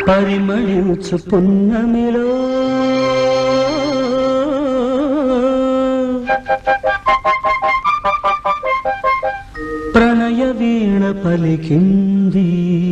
పరిమళించు పున్నమిలో ప్రణయ వీణ పలికింది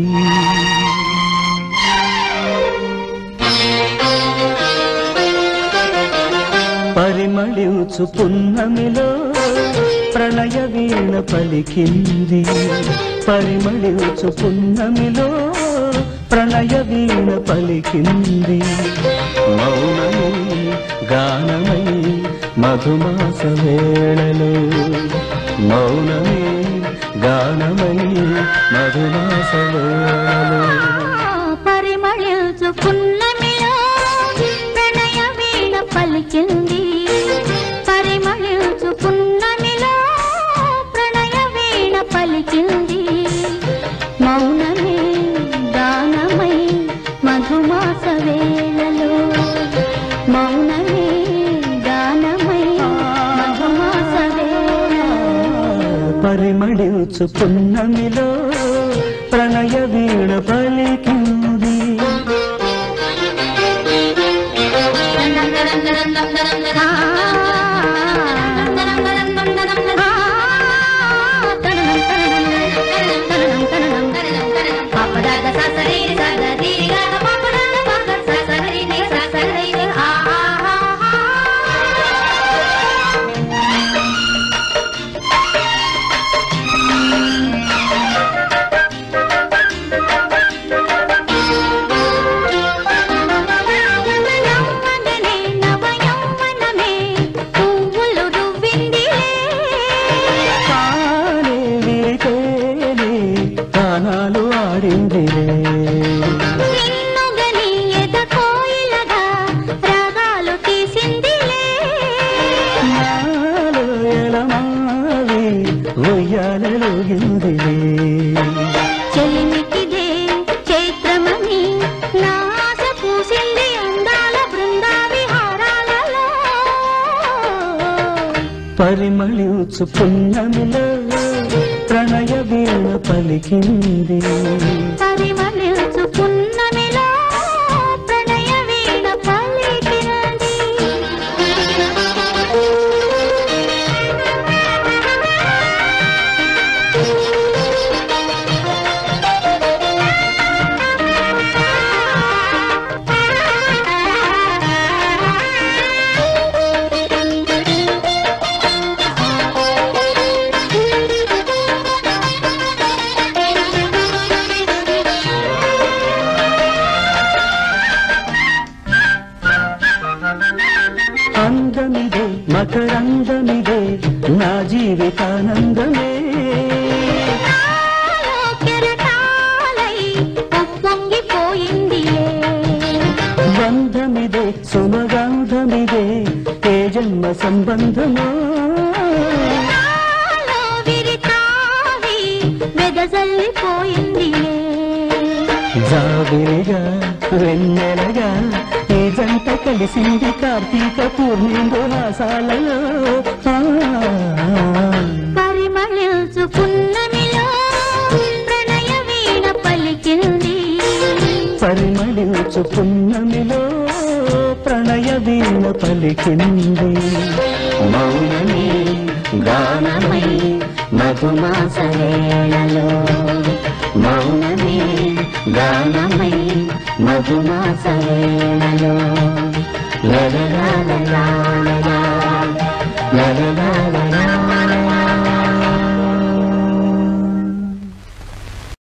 పరిమళించు పున్నమిలో ప్రణయ వీణ పలికింది పరిమళించు పున్నమిలో ప్రణయ వీణ పలికింది మౌనమై గానమై మధుమాస వేళలో మౌనమే గానమై మధుమాస వేళలో పరిమళించు పున్నమిలో ప్రణయ వీణ పలికింది పరిమళించు పున్నమిలో ప్రణయ వీణ పలికింది మౌనమే గానమై మధుమాస వేళలో మౌనమే గానమై మధుమాస వేళలో పరిమళించు పున్నమిలో ప్రణయ వీణ పలికింది యవ్వనమే నవయౌవనమే పువ్వులు రువ్విందిలే తానే విరితేనే గానాలు ఆడిందిలే నిన్నుగని ఎద కోయిలగా రాగాలు తీసిందిలే నాలో ఎలమావి ఉయ్యాలలోగిందిలే చెలిమిటిదే చైత్రమని నాస పూసింది అందాల బృందా విహారాలలో పరిమళించు పున్నమిలో ప్రణయ వీణ పలికింది పరిమళించు పున్నమిలో ప్రణయ వీణ పలికినది అందమిదే మకరందమిదే నా జీవితానందమే నాలో కెరటాలై ఉప్పొంగిపోయిందిలే బంధమిదే సుమగంధమిదే ఏ జన్మ సంబంధమో నాలో విరితావి వెదజల్లిపోయిందిలే జాబిలిగా వెన్నెలగా ఈ జంట కలిసింది కార్తీక పూర్ణిందు హాసాలలో ఆ, పరిమళించు పున్నమిలో ప్రణయ వీణ పలికింది పరిమళించు పున్నమిలో ప్రణయ వీణ పలికింది మౌనమే గానమై మధుమాస వేళలో మౌనమే గానమై మధుమాస వేళలో లలలాలలాలలా, లలలాలలాలలా.